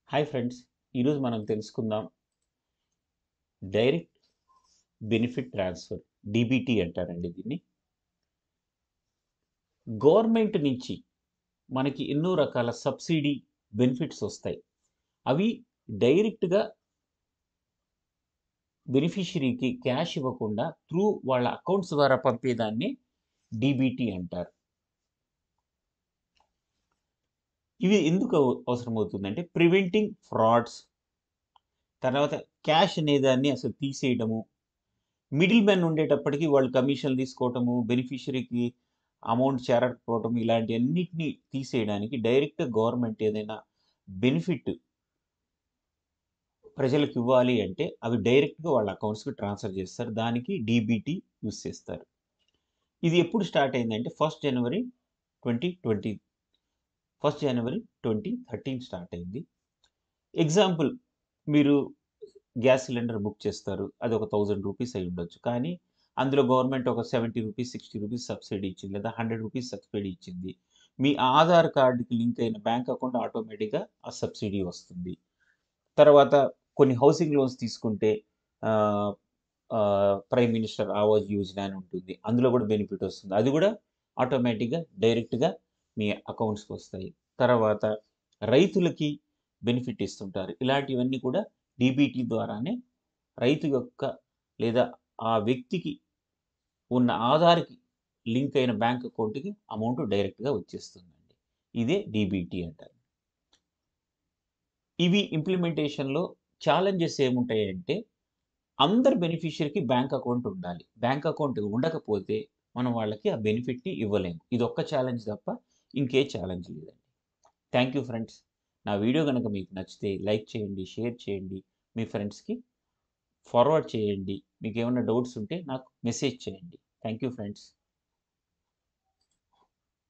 hi friends ఈరోజు మనం తెలుసుకుందాం డైరెక్ట్ బెనిఫిట్ ట్రాన్స్ఫర్ డిబిటీ అంటారండి దీన్ని గవర్నమెంట్ నుంచి మనకి ఎన్నో రకాల సబ్సిడీ బెనిఫిట్స్ వస్తాయి అవి డైరెక్ట్గా బెనిఫిషరీకి క్యాష్ ఇవ్వకుండా త్రూ వాళ్ళ అకౌంట్స్ ద్వారా పంపేదాన్ని డిబిటీ అంటారు ఇవి ఎందుకు అవ- అవసరమవుతుందంటే ప్రివెంటింగ్ ఫ్రాడ్స్ తర్వాత క్యాష్ అనేదాన్ని అసలు తీసేయడము మిడిల్ మ్యాన్ ఉండేటప్పటికి వాళ్ళు కమిషన్లు తీసుకోవటము బెనిఫిషరీకి అమౌంట్ చేరకపోవటం ఇలాంటి అన్నిటినీ తీసేయడానికి డైరెక్ట్ గవర్నమెంట్ ఏదైనా బెనిఫిట్ ప్రజలకు ఇవ్వాలి అంటే అవి డైరెక్ట్గా వాళ్ళ అకౌంట్స్కి ట్రాన్స్ఫర్ చేస్తారు దానికి డీబీటీ యూస్ చేస్తారు ఇది ఎప్పుడు స్టార్ట్ అయిందంటే first January twenty twenty first January twenty thirteen start అయింది ఎగ్జాంపుల్ మీరు గ్యాస్ సిలిండర్ బుక్ చేస్తారు అది ఒక థౌజండ్ రూపీస్ అయి ఉండొచ్చు కానీ అందులో గవర్నమెంట్ ఒక seventy rupees sixty rupees subsidy ఇచ్చింది లేదా హండ్రెడ్ రూపీస్ సబ్సిడీ ఇచ్చింది మీ ఆధార్ కార్డుకి లింక్ అయిన బ్యాంక్ అకౌంట్ ఆటోమేటిక్గా ఆ సబ్సిడీ వస్తుంది తర్వాత కొన్ని హౌసింగ్ లోన్స్ తీసుకుంటే ఆ, ఆ, ప్రైమ్ మినిస్టర్ ఆవాజ్ యోజన అని ఉంటుంది అందులో కూడా బెనిఫిట్ వస్తుంది అది కూడా ఆటోమేటిక్గా డైరెక్ట్గా మీ అకౌంట్స్కి వస్తాయి తర్వాత రైతులకి బెనిఫిట్ ఇస్తుంటారు ఇలాంటివన్నీ కూడా డీబీటీ ద్వారానే రైతు యొక్క లేదా ఆ వ్యక్తికి ఉన్న ఆధార్కి లింక్ అయిన బ్యాంక్ అకౌంట్కి అమౌంట్ డైరెక్ట్గా వచ్చేస్తుందండి ఇదే డీబీటీ అంటారు ఇవి ఇంప్లిమెంటేషన్లో ఛాలెంజెస్ ఏముంటాయంటే అందరు బెనిఫిషియరీకి బ్యాంక్ అకౌంట్ ఉండాలి బ్యాంక్ అకౌంట్ ఉండకపోతే మనం వాళ్ళకి ఆ బెనిఫిట్ని ఇవ్వలేము ఇది ఒక్క ఛాలెంజ్ తప్ప ఇంకే ఛాలెంజ్ లేదండి థ్యాంక్ యూ ఫ్రెండ్స్ నా వీడియో కనుక మీకు నచ్చితే లైక్ చేయండి షేర్ చేయండి మీ ఫ్రెండ్స్కి ఫార్వర్డ్ చేయండి మీకు ఏమైనా డౌట్స్ ఉంటే నాకు మెసేజ్ చేయండి థ్యాంక్ యూ ఫ్రెండ్స్